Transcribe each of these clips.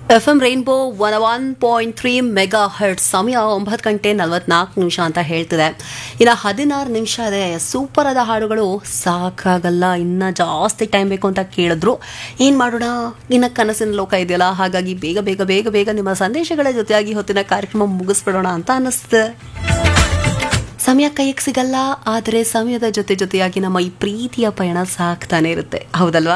F M rainbow one one point three mega hertz ಸಮಯ ಒಂಬತ್ತು ಗಂಟೆ ನಲವತ್ನಾಲ್ಕು ನಿಮಿಷ ಅಂತ ಹೇಳ್ತಿದೆ ಇನ್ನು ಹದಿನಾರು ನಿಮಿಷ ಇದೆ ಸೂಪರ್ ಆದ ಹಾಡುಗಳು ಸಾಕಾಗಲ್ಲ ಇನ್ನ ಜಾಸ್ತಿ ಟೈಮ್ ಬೇಕು ಅಂತ ಕೇಳಿದ್ರು ಏನ್ ಮಾಡೋಣ ಇನ್ನ ಕನಸಿನ ಲೋಕ ಇದೆಯಲ್ಲ ಹಾಗಾಗಿ ಬೇಗ ಬೇಗ ಬೇಗ ಬೇಗ ನಿಮ್ಮ ಸಂದೇಶಗಳ ಜೊತೆಯಾಗಿ ಹೊತ್ತಿನ ಕಾರ್ಯಕ್ರಮ ಮುಗಿಸ್ಬಿಡೋಣ ಅಂತ ಅನ್ನಿಸ್ತದೆ ಸಮಯ ಕೈಗೆ ಸಿಗಲ್ಲ ಆದರೆ ಸಮಯದ ಜೊತೆ ಜೊತೆಯಾಗಿ ನಮ್ಮ ಈ ಪ್ರೀತಿಯ ಪಯಣ ಸಾಕ್ತಾನೆ ಇರುತ್ತೆ ಹೌದಲ್ವಾ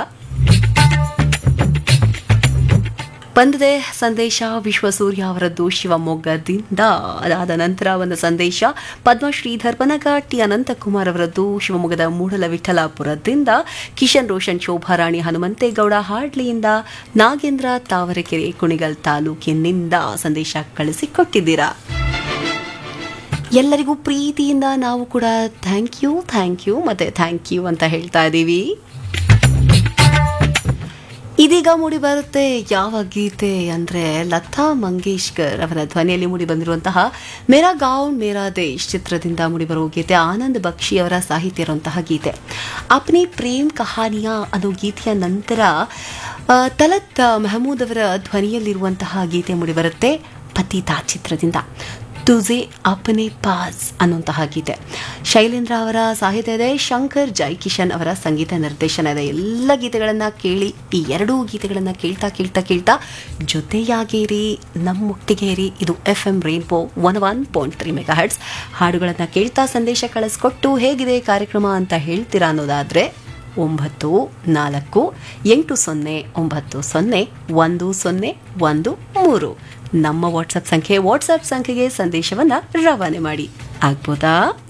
ಬಂದಿದೆ ಸಂದೇಶ ವಿಶ್ವಸೂರ್ಯ ಅವರದ್ದು ಶಿವಮೊಗ್ಗದಿಂದ ಅದಾದ ನಂತರ ಒಂದು ಸಂದೇಶ ಪದ್ಮಶ್ರೀಧರ್ ಪನಗಾಟಿ ಅನಂತಕುಮಾರ್ ಅವರದ್ದು ಶಿವಮೊಗ್ಗದ ಮೂಡಲ ವಿಠಲಾಪುರದಿಂದ ಕಿಶನ್ ರೋಷನ್ ಶೋಭಾರಾಣಿ ಹನುಮಂತೇಗೌಡ ಹಾಡ್ಲಿಯಿಂದ ನಾಗೇಂದ್ರ ತಾವರೆಕೆರೆ ಕುಣಿಗಲ್ ತಾಲೂಕಿನಿಂದ ಸಂದೇಶ ಕಳಿಸಿಕೊಟ್ಟಿದ್ದೀರಾ ಎಲ್ಲರಿಗೂ ಪ್ರೀತಿಯಿಂದ ನಾವು ಕೂಡ ಥ್ಯಾಂಕ್ ಯು ಥ್ಯಾಂಕ್ ಯು ಮತ್ತೆ ಥ್ಯಾಂಕ್ ಯು ಅಂತ ಹೇಳ್ತಾ ಇದ್ದೀವಿ ಇದೀಗ ಮೂಡಿ ಬರುತ್ತೆ ಯಾವ ಗೀತೆ ಅಂದ್ರೆ ಲತಾ ಮಂಗೇಶ್ಕರ್ ಅವರ ಧ್ವನಿಯಲ್ಲಿ ಮೂಡಿ ಬಂದಿರುವಂತಹ ಮೇರಾ ಗೌನ್ ಮೇರಾ ದೇಶ್ ಚಿತ್ರದಿಂದ ಮೂಡಿ ಬರುವ ಗೀತೆ ಆನಂದ್ ಬಕ್ಷಿ ಅವರ ಸಾಹಿತ್ಯ ಇರುವಂತಹ ಗೀತೆ ಅಪ್ನಿ ಪ್ರೇಮ್ ಕಹಾನಿಯ ಅನ್ನೋ ಗೀತೆಯ ನಂತರ ಆ, ತಲತ್ ಮೆಹಮೂದ್ ಅವರ ಧ್ವನಿಯಲ್ಲಿರುವಂತಹ ಗೀತೆ ಮೂಡಿ ಬರುತ್ತೆ ಪತಿತಾ ಚಿತ್ರದಿಂದ ತುಜೆ ಅಪನೆ ಪಾಸ್ ಅನ್ನುವಂತಹ ಗೀತೆ ಶೈಲೇಂದ್ರ ಅವರ ಸಾಹಿತ್ಯ ಇದೆ ಶಂಕರ್ ಜೈಕಿಶನ್ ಅವರ ಸಂಗೀತ ನಿರ್ದೇಶನ ಇದೆ ಎಲ್ಲ ಗೀತೆಗಳನ್ನು ಕೇಳಿ ಈ ಎರಡೂ ಗೀತೆಗಳನ್ನು ಕೇಳ್ತಾ ಕೇಳ್ತಾ ಕೇಳ್ತಾ ಜೊತೆಯಾಗೇರಿ ನಮ್ಮೊಟ್ಟಿಗೆ ಇರಿ ಇದು F M rainbow one one point three mega hertz ಹಾಡುಗಳನ್ನು ಕೇಳ್ತಾ ಸಂದೇಶ ಕಳಿಸ್ಕೊಟ್ಟು ಹೇಗಿದೆ ಕಾರ್ಯಕ್ರಮ ಅಂತ ಹೇಳ್ತೀರಾ ಅನ್ನೋದಾದರೆ ಒಂಬತ್ತು ನಾಲ್ಕು ಎಂಟು ಸೊನ್ನೆ ಒಂಬತ್ತು ಸೊನ್ನೆ ಒಂದು ಸೊನ್ನೆ ಒಂದು ಮೂರು ನಮ್ಮ ವಾಟ್ಸಪ್ ಸಂಖ್ಯೆ ವಾಟ್ಸಪ್ ಸಂಖ್ಯೆಗೆ ಸಂದೇಶವನ್ನು ರವಾನೆ ಮಾಡಿ ಆಗ್ಬೋದಾ